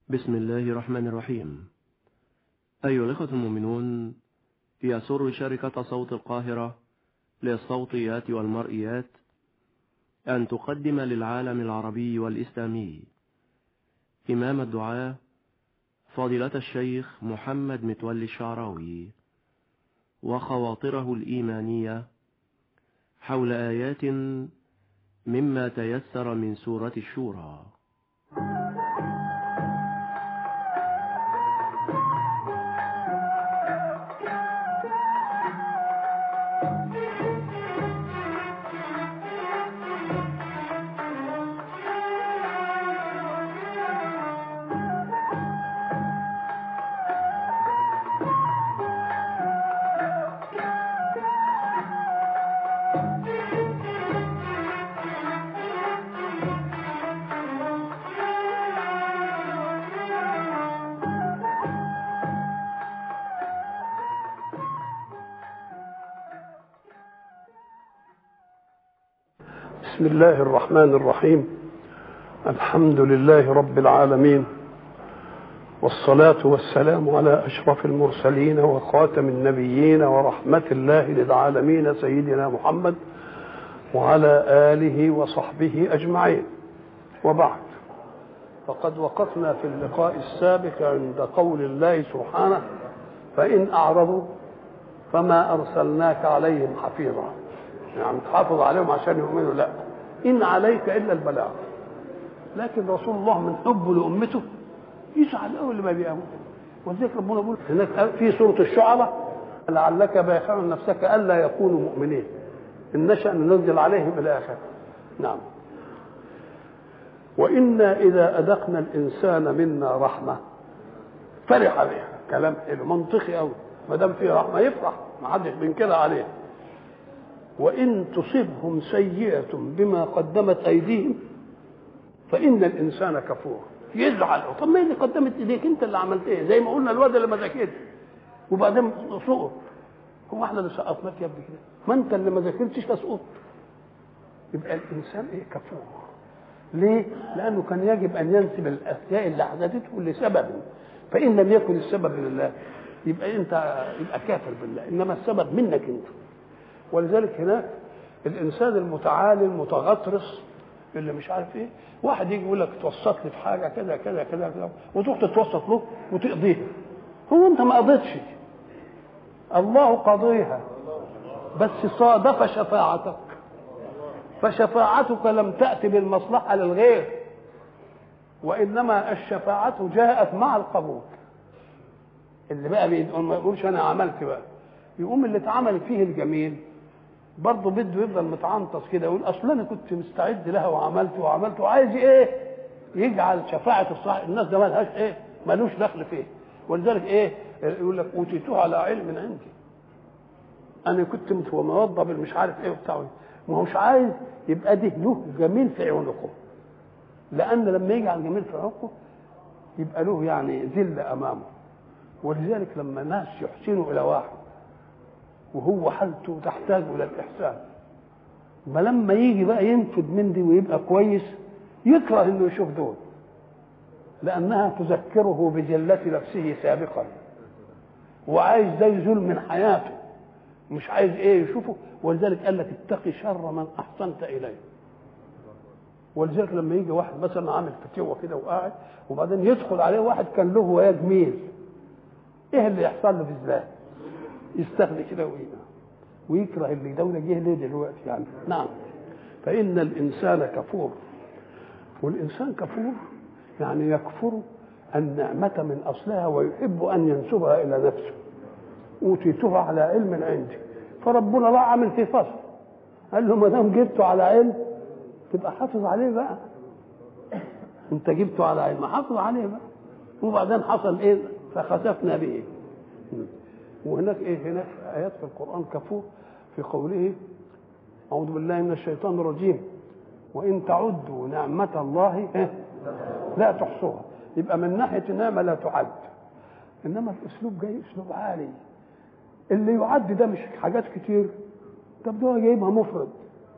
بسم الله الرحمن الرحيم أيها الأخوة المؤمنون يسر شركة صوت القاهرة للصوتيات والمرئيات أن تقدم للعالم العربي والإسلامي إمام الدعاء فضيلة الشيخ محمد متولي الشعراوي وخواطره الإيمانية حول آيات مما تيسر من سورة الشورى بسم الله الرحمن الرحيم الحمد لله رب العالمين والصلاة والسلام على أشرف المرسلين وخاتم النبيين ورحمة الله للعالمين سيدنا محمد وعلى آله وصحبه أجمعين وبعد فقد وقفنا في اللقاء السابق عند قول الله سبحانه فإن أعرضوا فما أرسلناك عليهم حفيظا يعني تحافظ عليهم عشان يؤمنوا لا إن عليك إلا البلاغ لكن رسول الله من حبه لأمته يزعل أول ما بيأمن ولذلك ربنا بيقول هناك في سورة الشعراء لعلك باخع نفسك ألا يكونوا مؤمنين إن نشأ ننزل عليهم إلى آخره نعم وإنا إذا أذقنا الإنسان منا رحمة فرح بها كلام حلو منطقي قوي ما دام فيه رحمة يفرح ما حدش بينكر عليه وإن تصبهم سيئة بما قدمت أيديهم فإن الإنسان كفور يزعل طب ما اللي قدمت إيديك أنت اللي عملت إيه زي ما قلنا الواد اللي ما ذاكرش وبعدين سقط هو احنا اللي سقطناك يا ابني كده ما أنت اللي ما ذاكرتش فسقطت يبقى الإنسان إيه كفور ليه؟ لأنه كان يجب أن ينسب الأشياء اللي حدثته لسبب فإن لم يكن السبب لله يبقى أنت يبقى كافر بالله إنما السبب منك أنت ولذلك هناك الانسان المتعالي المتغطرس اللي مش عارف ايه واحد يجي يقول لك توسط لي في حاجه كذا كذا كذا كذا وتروح تتوسط له وتقضيها هو انت ما قضيتش الله قضيها بس صادف شفاعتك فشفاعتك لم تأتي بالمصلحة للغير وإنما الشفاعة جاءت مع القبول اللي بقى بيقول ما يقولش أنا عملت بقى يقوم اللي اتعمل فيه الجميل برضه بده يفضل متعنطص كده يقول اصل انا كنت مستعد لها وعملت وعملت وعايز ايه؟ يجعل شفاعة الصح الناس ده مالهاش ايه؟ مالوش دخل فيه ولذلك ايه؟ يقول لك اوتيتوه على علم عندي. انا كنت موظف مش عارف ايه وبتاع ما هوش عايز يبقى ده له جميل في عنقه. لان لما يجعل جميل في عنقه يبقى له يعني ذل امامه. ولذلك لما ناس يحسنوا الى واحد وهو حالته تحتاج الى الاحسان ما لما يجي بقى ينفد من دي ويبقى كويس يكره انه يشوف دول لانها تذكره بجلة نفسه سابقا وعايز ده يزول من حياته مش عايز ايه يشوفه ولذلك قال لك اتقي شر من احسنت اليه ولذلك لما يجي واحد مثلا عامل فتوه كده وقاعد وبعدين يدخل عليه واحد كان له وياه جميل ايه اللي يحصل له في ازاي يستغني كده ويبقى ويكره اللي دولة جه ليه دلوقتي يعني نعم فإن الإنسان كفور والإنسان كفور يعني يكفر النعمة من أصلها ويحب أن ينسبها إلى نفسه أوتيتها على علم عندي فربنا راح عامل فيه فصل قال له ما دام جبته على علم تبقى حافظ عليه بقى انت جبته على علم حافظ عليه بقى وبعدين حصل ايه فخسفنا به وهناك ايه هناك ايات في القران كفور في قوله اعوذ بالله من الشيطان الرجيم وان تعدوا نعمه الله إيه؟ لا تحصوها يبقى من ناحيه النعمه لا تعد انما الاسلوب جاي اسلوب عالي اللي يعد ده مش حاجات كتير طب ده جايبها مفرد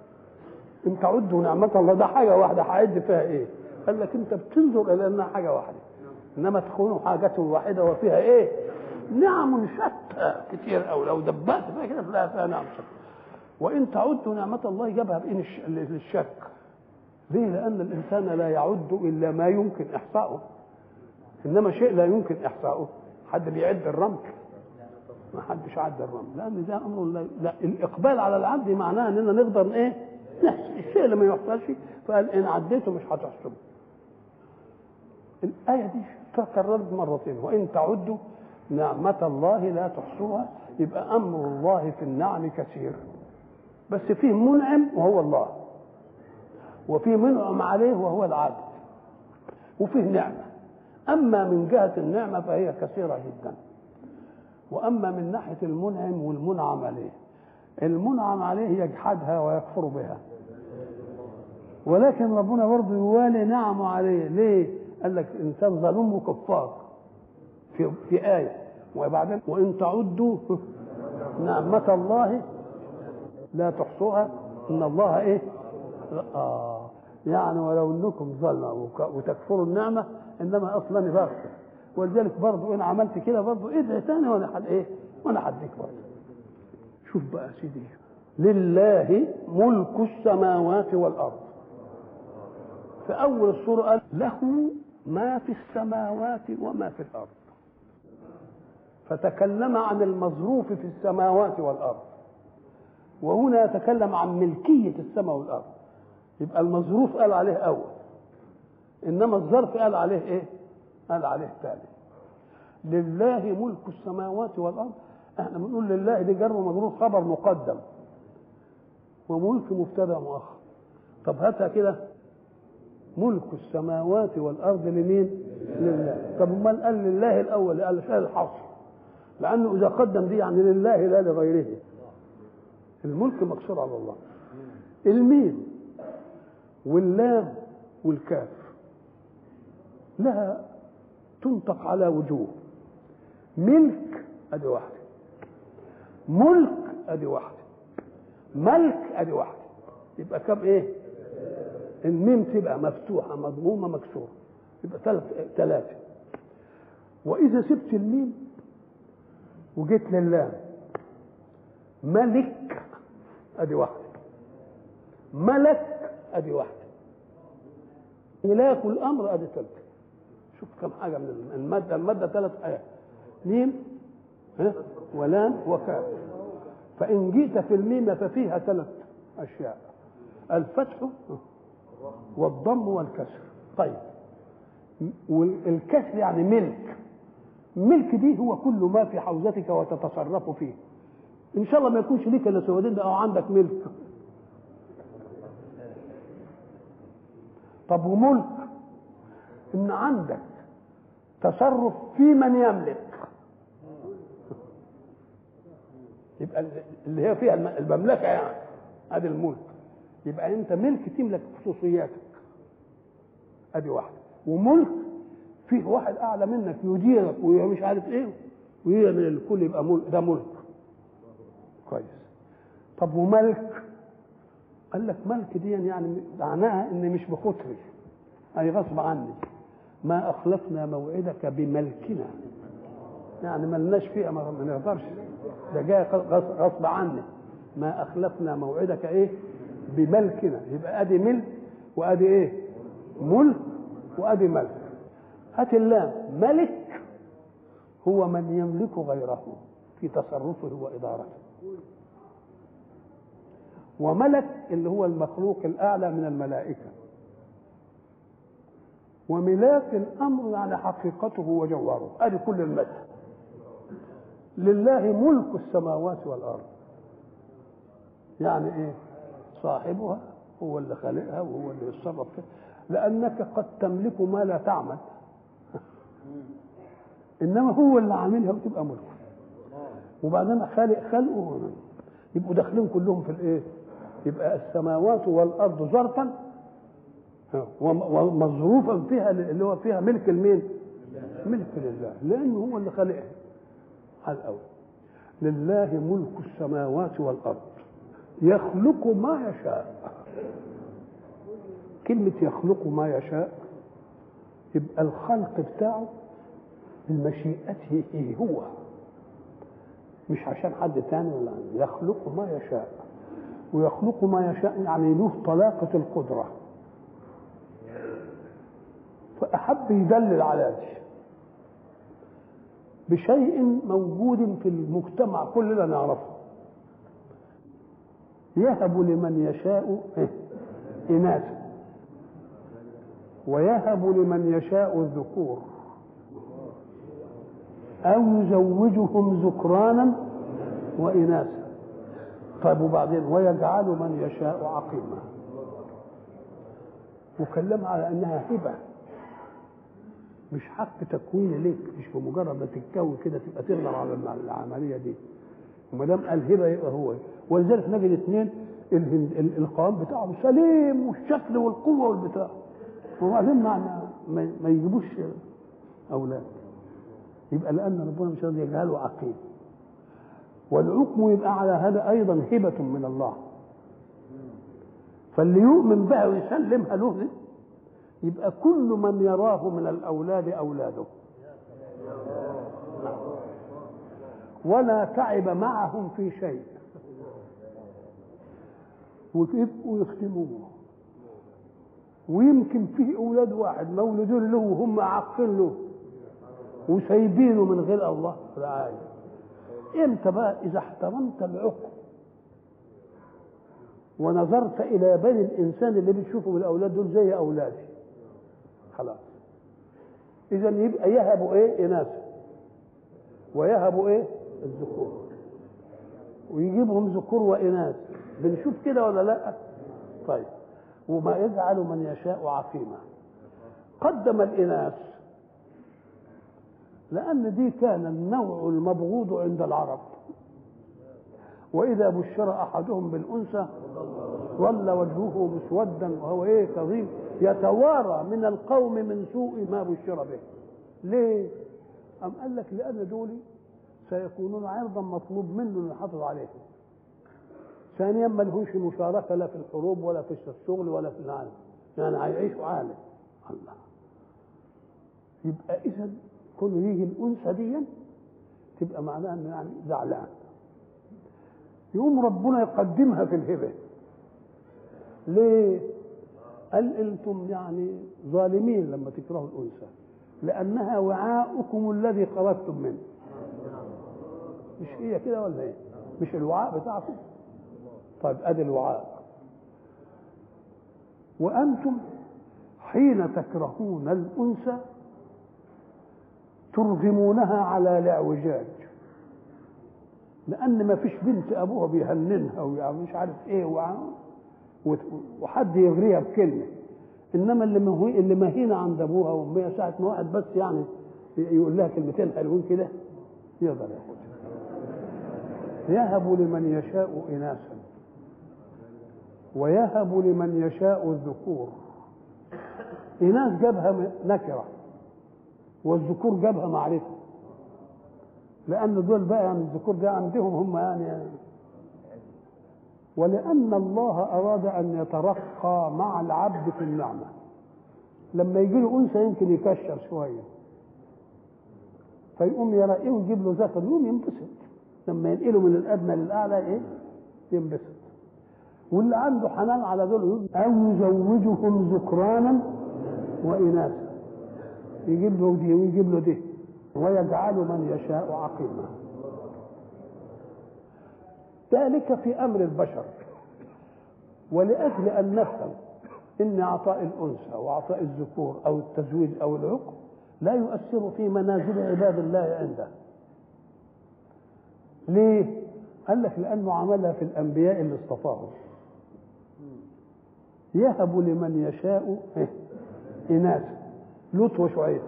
ان تعدوا نعمه الله ده حاجه واحده هعد فيها ايه قال لك انت بتنظر الى انها حاجه واحده انما تكون حاجته واحده وفيها ايه نعم شتى كتير أوي لو دبأت فيها كده تلاقيها فيها نعم شتى وان تعدوا نعمه الله جابها بإن الش- للشك ليه لان الانسان لا يعد الا ما يمكن احصاؤه انما شيء لا يمكن احصاؤه حد بيعد الرمل ما حدش عد الرمل لان ده امر لا, لا الاقبال على العد معناه اننا نقدر ايه نحسب الشيء اللي ما يحصلش فقال ان عديته مش هتحسبه الآية دي تكررت مرتين وإن تعدوا نعمة الله لا تحصوها يبقى أمر الله في النعم كثير بس فيه منعم وهو الله وفيه منعم عليه وهو العبد وفيه نعمة أما من جهة النعمة فهي كثيرة جدا وأما من ناحية المنعم والمنعم عليه المنعم عليه يجحدها ويكفر بها ولكن ربنا برضه يوالي نعمه عليه ليه؟ قال لك انسان ظلوم وكفار في في آية وبعدين وإن تعدوا نعمة الله لا تحصوها إن الله إيه؟ آه يعني ولو إنكم ظلموا وك- وتكفروا النعمة إنما أصلا بغفر ولذلك برضه إن عملت كده برضه ادعي تاني وأنا حد إيه؟ وأنا هديك برضه شوف بقى يا سيدي لله ملك السماوات والأرض في أول السورة قال له ما في السماوات وما في الأرض فتكلم عن المظروف في السماوات والأرض وهنا يتكلم عن ملكية السماء والأرض يبقى المظروف قال عليه أول إنما الظرف قال عليه إيه؟ قال عليه ثاني لله ملك السماوات والأرض احنا بنقول لله دي جر ومجرور خبر مقدم وملك مبتدا مؤخر طب هاتها كده ملك السماوات والارض لمين؟ لله طب امال قال لله الاول قال فيها الحصر لانه اذا قدم دي يعني لله لا لغيره الملك مقصور على الله الميم واللام والكاف لها تنطق على وجوه ملك ادي واحده ملك ادي واحده ملك ادي واحده يبقى كم ايه الميم تبقى مفتوحه مضمومه مكسوره يبقى ثلاث ثلاثه واذا سبت الميم وجيت لله ملك ادي واحده ملك ادي واحده ملاك الامر ادي ثالثه شوف كم حاجه من الماده الماده ثلاث ايات ميم ها ولام وكاف فان جئت في الميم ففيها ثلاث اشياء الفتح والضم والكسر طيب والكسر يعني ملك ملك دي هو كل ما في حوزتك وتتصرف فيه ان شاء الله ما يكونش ليك الا سوادين ده او عندك ملك طب وملك ان عندك تصرف في من يملك يبقى اللي هي فيها المملكه يعني ادي الملك يبقى انت ملك تملك خصوصياتك ادي واحده وملك فيه واحد اعلى منك يديرك ومش عارف ايه وهي من الكل يبقى ملك ده ملك كويس طب وملك قال لك ملك دي يعني معناها ان مش بخطري اي غصب عني ما اخلفنا موعدك بملكنا يعني ملناش فيها ما نقدرش ده جاي غصب عني ما اخلفنا موعدك ايه بملكنا يبقى ادي ملك وادي ايه ملك وادي ملك هات اللام ملك هو من يملك غيره في تصرفه وادارته وملك اللي هو المخلوق الاعلى من الملائكه وملاك الامر يعني حقيقته وجوهره ادي كل المثل لله ملك السماوات والارض يعني ايه صاحبها هو اللي خالقها وهو اللي يتصرف فيها لانك قد تملك ما لا تعمل انما هو اللي عاملها وتبقى ملكه وبعدين خالق خلقه يبقوا داخلين كلهم في الايه يبقى السماوات والارض ظرفا ومظروفا فيها اللي هو فيها ملك المين ملك لله لانه هو اللي خالقها على الاول لله ملك السماوات والارض يخلق ما يشاء كلمة يخلق ما يشاء يبقى الخلق بتاعه بمشيئته هو مش عشان حد تاني ولا يخلق ما يشاء ويخلق ما يشاء يعني له طلاقة القدرة فأحب يدلل على دي بشيء موجود في المجتمع كلنا نعرفه يهب لمن يشاء إناثا ويهب لمن يشاء الذكور أو يزوجهم ذكرانا وإناثا طيب وبعدين ويجعل من يشاء عقيما وكلم على أنها هبة مش حق تكويني ليك مش بمجرد ما تتكون كده تبقى تقدر على العمليه دي وما دام قال هبه يبقى هو ولذلك نجد اثنين القوام بتاعهم سليم والشكل والقوه والبتاع وبعدين ما ما يجيبوش اولاد يبقى لان ربنا مش راضي يجعله عقيم والحكم يبقى على هذا ايضا هبه من الله فاللي يؤمن بها ويسلمها له دي يبقى كل من يراه من الأولاد أولاده ولا تعب معهم في شيء ويبقوا يخدموه ويمكن فيه أولاد واحد مولودين له وهم عاقين له وسايبينه من غير الله رعاية امتى بقى إذا احترمت العقل ونظرت إلى بني الإنسان اللي بتشوفه بالأولاد دول زي أولادي خلاص اذا يبقى يهب ايه اناثا ويهب ايه الذكور ويجيبهم ذكور واناث بنشوف كده ولا لا طيب وما يجعل من يشاء عقيما قدم الاناث لان دي كان النوع المبغوض عند العرب واذا بشر احدهم بالانثى ظل وجهه مسودا وهو ايه كظيم يتوارى من القوم من سوء ما بشر به ليه أم قال لك لأن دول سيكونون عرضا مطلوب منه أن يحافظ عليهم ثانيا ما لهمش مشاركة لا في الحروب ولا في الشغل ولا في العالم يعني هيعيشوا عالم الله يبقى إذا كونه يجي الأنثى دي تبقى معناها إنه يعني زعلان يقوم ربنا يقدمها في الهبة ليه؟ قال انتم يعني ظالمين لما تكرهوا الانثى لانها وعاؤكم الذي خرجتم منه مش هي كده ولا ايه مش الوعاء بتاعكم طيب ادي الوعاء وانتم حين تكرهون الانثى ترغمونها على الاعوجاج لان ما فيش بنت ابوها بيهننها ومش عارف ايه وعاء وحد يغريها بكلمه انما اللي مهي اللي مهينه عند ابوها وامها ساعه ما واحد بس يعني يقول لها كلمتين حلوين كده يقدر ياخدها يهب لمن يشاء اناثا ويهب لمن يشاء الذكور اناث جابها نكره والذكور جابها معرفه لان دول بقى يعني الذكور ده عندهم هم يعني, يعني ولأن الله أراد أن يترقى مع العبد في النعمة لما يجي له أنثى يمكن يكشر شوية فيقوم يرى إيه ويجيب له ذكر يقوم ينبسط لما ينقله من الأدنى للأعلى إيه ينبسط واللي عنده حنان على دول أو يزوجهم ذكرانا وإناثا يجيب له دي ويجيب له دي ويجعل من يشاء عقيما ذلك في امر البشر ولاجل ان نفهم ان اعطاء الانثى واعطاء الذكور او التزويج او العقم لا يؤثر في منازل عباد الله عنده ليه قال لك لانه عملها في الانبياء اللي اصطفاهم يهب لمن يشاء اناثا لوط وشعيب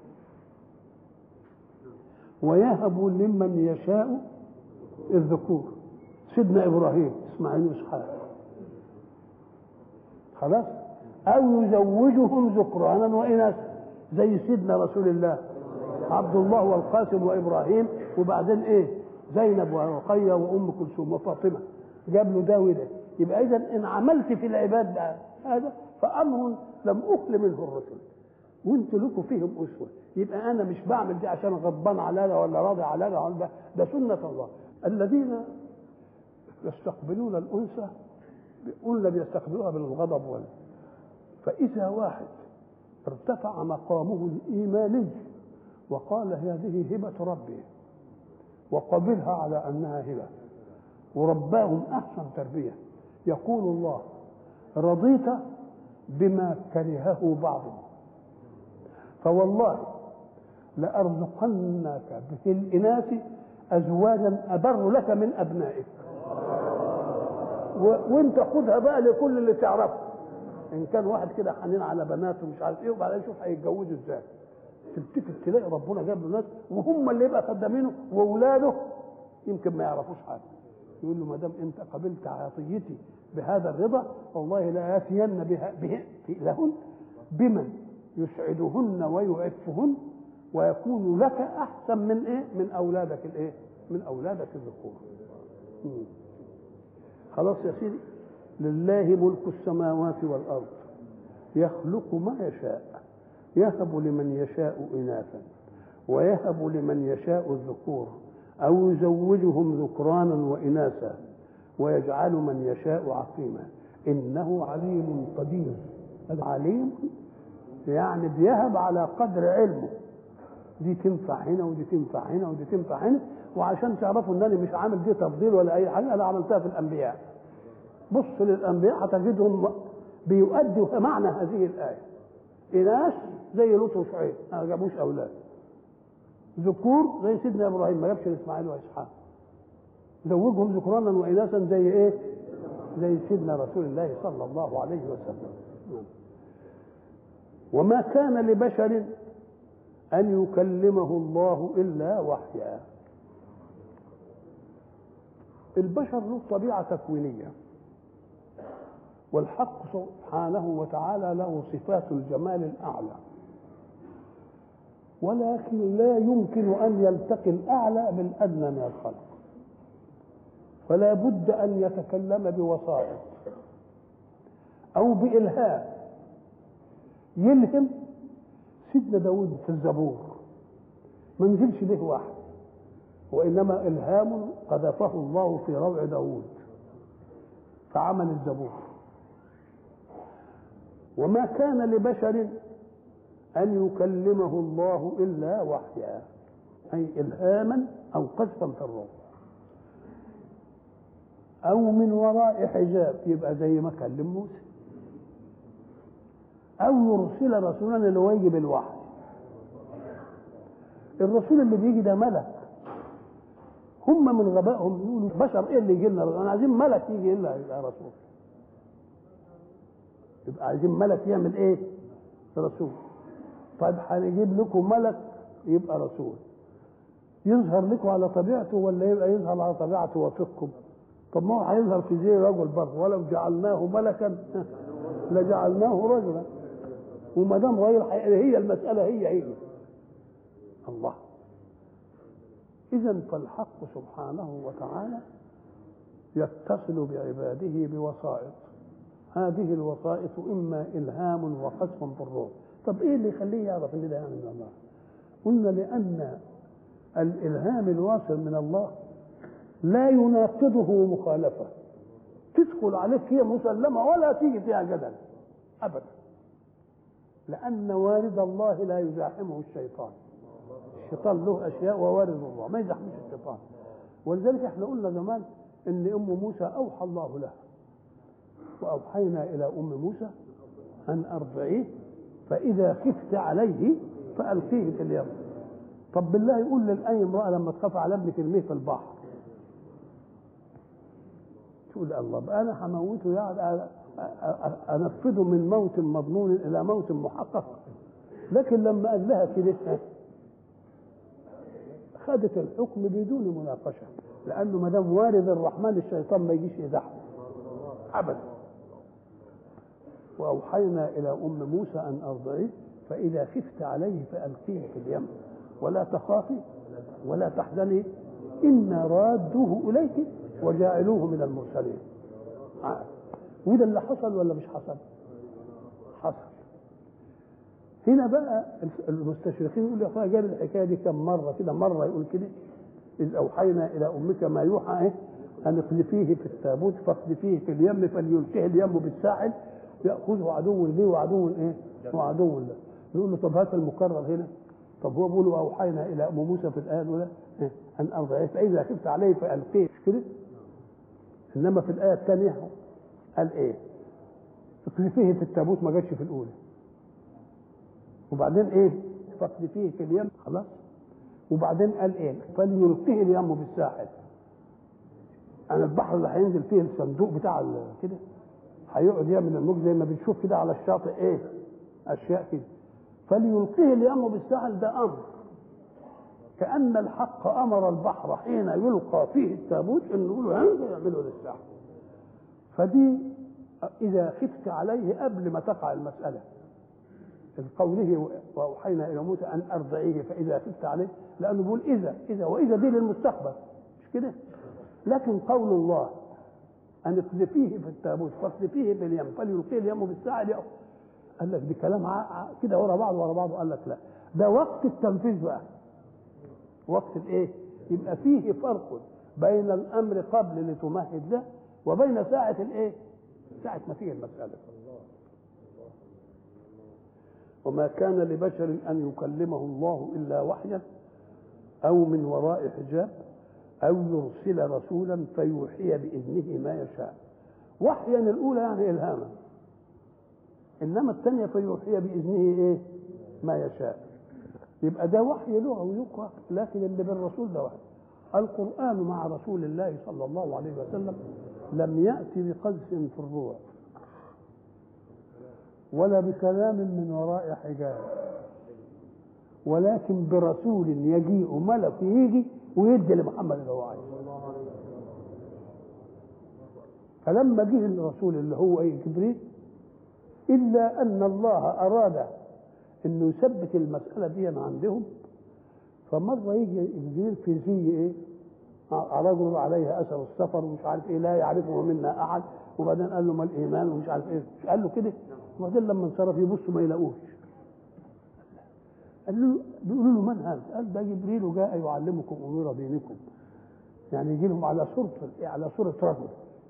ويهب لمن يشاء الذكور سيدنا ابراهيم اسماعيل واسحاق خلاص او يزوجهم ذكرانا واناثا زي سيدنا رسول الله عبد الله والقاسم وابراهيم وبعدين ايه زينب ورقيه وام كلثوم وفاطمه جاب له ده وده يبقى اذا ان عملت في العباد بقى هذا فامر لم اخل منه الرسل وانتوا لكم فيهم اسوه يبقى انا مش بعمل دي عشان غضبان على ده ولا راضي على ده ولا ده ده سنه الله الذين يستقبلون الانثى قلنا بيستقبلوها بالغضب ولا فاذا واحد ارتفع مقامه الايماني وقال هذه هبه ربي وقبلها على انها هبه ورباهم احسن تربيه يقول الله رضيت بما كرهه بعضهم فوالله لأرزقنك في الإناث أزواجا أبر لك من أبنائك و... وانت خدها بقى لكل اللي تعرفه ان كان واحد كده حنين على بناته ومش عارف ايه وبعدين يشوف هيتجوزوا ازاي تلتفت تلاقي ربنا جاب له ناس وهم اللي يبقى خدامينه واولاده يمكن ما يعرفوش حاجه يقول له ما دام انت قبلت عطيتي بهذا الرضا والله لا ياتين بها به لهن بمن يسعدهن ويعفهن ويكون لك احسن من ايه؟ من اولادك الايه؟ من اولادك الذكور. خلاص يا سيدي لله ملك السماوات والارض يخلق ما يشاء يهب لمن يشاء اناثا ويهب لمن يشاء الذكور او يزوجهم ذكرانا واناثا ويجعل من يشاء عقيما انه عليم قدير عليم يعني بيهب على قدر علمه دي تنفع هنا ودي تنفع هنا ودي تنفع هنا وعشان تعرفوا ان انا مش عامل دي تفضيل ولا اي حاجه انا عملتها في الانبياء بص للانبياء هتجدهم بيؤدوا معنى هذه الايه اناث زي لوط وشعيب ما جابوش اولاد ذكور زي سيدنا ابراهيم ما جابش اسماعيل واسحاق زوجهم ذكرانا واناثا زي ايه زي سيدنا رسول الله صلى الله عليه وسلم وما كان لبشر أن يكلمه الله إلا وحيا البشر له طبيعة تكوينية والحق سبحانه وتعالى له صفات الجمال الأعلى ولكن لا يمكن أن يلتقي الأعلى بالأدنى من الخلق فلا بد أن يتكلم بوسائط أو بإلهام يلهم سيدنا داود في الزبور ما نزلش به واحد وإنما إلهام قذفه الله في روع داود فعمل الزبور وما كان لبشر أن يكلمه الله إلا وحيا أي إلهاما أو قذفا في الروح أو من وراء حجاب يبقى زي ما كلم موسى أو يرسل رسولا اللي هو يجي بالوحي الرسول اللي بيجي ده ملك هم من غبائهم يقولوا بشر ايه اللي يجي لنا انا عايزين ملك يجي لنا يبقى رسول يبقى عايزين ملك يعمل ايه رسول طيب هنجيب لكم ملك يبقى رسول يظهر لكم على طبيعته ولا يبقى يظهر على طبيعته وفقكم طب ما هو هيظهر في زي رجل برضه ولو جعلناه ملكا لجعلناه رجلا وما دام غير هي المسألة هي هي الله إذا فالحق سبحانه وتعالى يتصل بعباده بوسائط هذه الوسائط إما إلهام وقذف بالروح طب إيه اللي يخليه يعرف إن ده يعني من الله قلنا لأن الإلهام الواصل من الله لا يناقضه مخالفة تدخل عليك هي مسلمة ولا تيجي فيها جدل أبدا لأن وارد الله لا يزاحمه الشيطان الشيطان له أشياء ووارد الله ما يزاحمش الشيطان ولذلك احنا قلنا زمان ان ام موسى اوحى الله لها واوحينا الى ام موسى ان ارضعيه فاذا خفت عليه فالقيه في اليم طب بالله يقول للاي امراه لما تخاف على ابنك ارميه في البحر تقول الله بقى انا هموته يعني انفذه من موت مضمون الى موت محقق لكن لما قال لها كده خدت الحكم بدون مناقشه لانه ما دام وارد الرحمن الشيطان ما يجيش يزحف ابدا واوحينا الى ام موسى ان ارضعيه فاذا خفت عليه فالقيه في اليم ولا تخافي ولا تحزني انا رادوه اليك وجاعلوه من المرسلين وده اللي حصل ولا مش حصل حصل هنا بقى المستشرقين يقول يا اخويا جاب الحكايه دي كم مره كده مره يقول كده اذ اوحينا الى امك ما يوحى ايه ان اقذفيه في التابوت فاقذفيه في اليم فليلقيه اليم بالساحل ياخذه عدو لي وعدو ايه وعدو له نقول له طب هات المكرر هنا طب هو بيقول اوحينا الى ام موسى في الايه الاولى إيه؟ ان ارضعيه فاذا خفت عليه فالقيه مش كده انما في الايه الثانيه قال ايه اقذفيه في التابوت ما جاتش في الاولى وبعدين ايه فاقذفيه في اليم خلاص وبعدين قال ايه فليلقيه اليم بالساحل انا البحر اللي هينزل فيه الصندوق بتاع ال- كده هيقعد يعمل الموج زي ما بنشوف كده على الشاطئ ايه اشياء كده فليلقيه اليم بالساحل ده امر كان الحق امر البحر حين يلقى فيه التابوت انه يقول له هنزل يعمله للساحل فدي اذا خفت عليه قبل ما تقع المساله قوله واوحينا الى موسى ان ارضعيه فاذا خفت عليه لانه بيقول اذا اذا واذا دي للمستقبل مش كده لكن قول الله ان اقذفيه في التابوت فاقذفيه في اليم فليلقيه اليم بالساعه دي قال لك دي كلام ع- ع- كده ورا بعض ورا بعض قال لك لا ده وقت التنفيذ بقى وقت الايه يبقى فيه فرق بين الامر قبل لتمهد له وبين ساعه الايه ساعه ما تيجي المساله وما كان لبشر ان يكلمه الله الا وحيا او من وراء حجاب او يرسل رسولا فيوحي باذنه ما يشاء وحيا الاولى يعني الهاما انما الثانيه فيوحي باذنه ايه ما يشاء يبقى ده وحي لغوي يقرا لكن اللي بالرسول ده وحي القران مع رسول الله صلى الله عليه وسلم لم ياتي بقذف في الروح ولا بكلام من وراء حجاب ولكن برسول يجيء ملك يجي ويدي لمحمد اللي هو عايزه فلما جه الرسول اللي هو ايه جبريل الا ان الله اراد انه يثبت المساله دي عندهم فمره يجي جبريل في زي ايه رجل عليه اثر السفر ومش عارف ايه لا يعرفه منا احد وبعدين قال له ما الايمان ومش عارف ايه مش قال له كده وبعدين لما انصرف يبصوا ما يلاقوش قال له بيقولوا له من هذا؟ قال ده جبريل جاء يعلمكم امور دينكم يعني يجي لهم على صورة على صورة رجل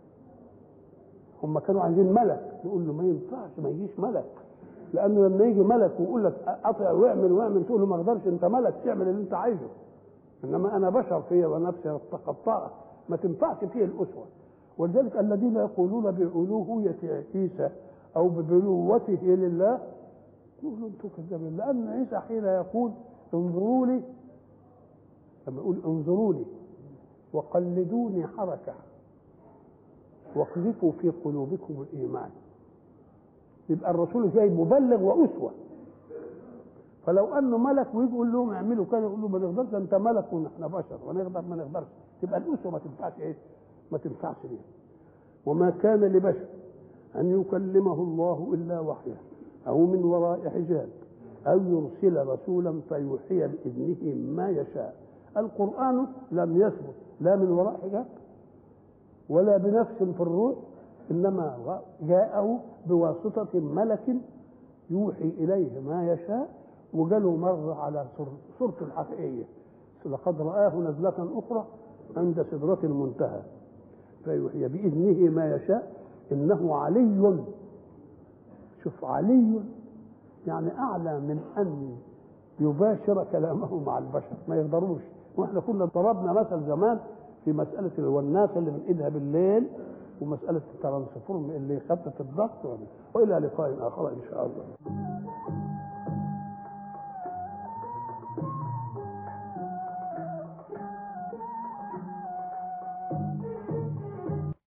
هم كانوا عايزين ملك يقول له ما ينفعش ما يجيش ملك لانه لما يجي ملك ويقول لك اطع واعمل واعمل تقول له ما اقدرش انت ملك تعمل اللي انت عايزه انما انا بشر فيا ونفسي خطاء ما تنفعش فيه الاسوه ولذلك الذين يقولون بألوهية عيسى او ببلوته لله يقولوا انتم كذابين لان عيسى حين يقول انظروا لي لما يقول انظروا لي وقلدوني حركه واقذفوا في قلوبكم الايمان يبقى الرسول جاي مبلغ واسوه فلو انه ملك ويجي يقول لهم اعملوا كذا يقول له ما نقدرش ده انت ملك ونحن بشر ونقدر ما نقدرش تبقى الاسوه ما تنفعش ايه؟ ما تنفعش بيها وما كان لبشر ان يكلمه الله الا وحيا او من وراء حجاب او يرسل رسولا فيوحي باذنه ما يشاء القران لم يثبت لا من وراء حجاب ولا بنفس في الروح انما جاءه بواسطه ملك يوحي اليه ما يشاء وجاله مره على صورته الحقيقيه لقد رآه نزلة أخرى عند سدرة المنتهى فيوحي بإذنه ما يشاء إنه علي شوف علي يعني أعلى من أن يباشر كلامه مع البشر ما يقدروش واحنا كنا ضربنا مثل زمان في مسألة الوناسة اللي بنقيدها بالليل ومسألة الترانسفورم اللي يخفف الضغط وإلى لقاء آخر إن شاء الله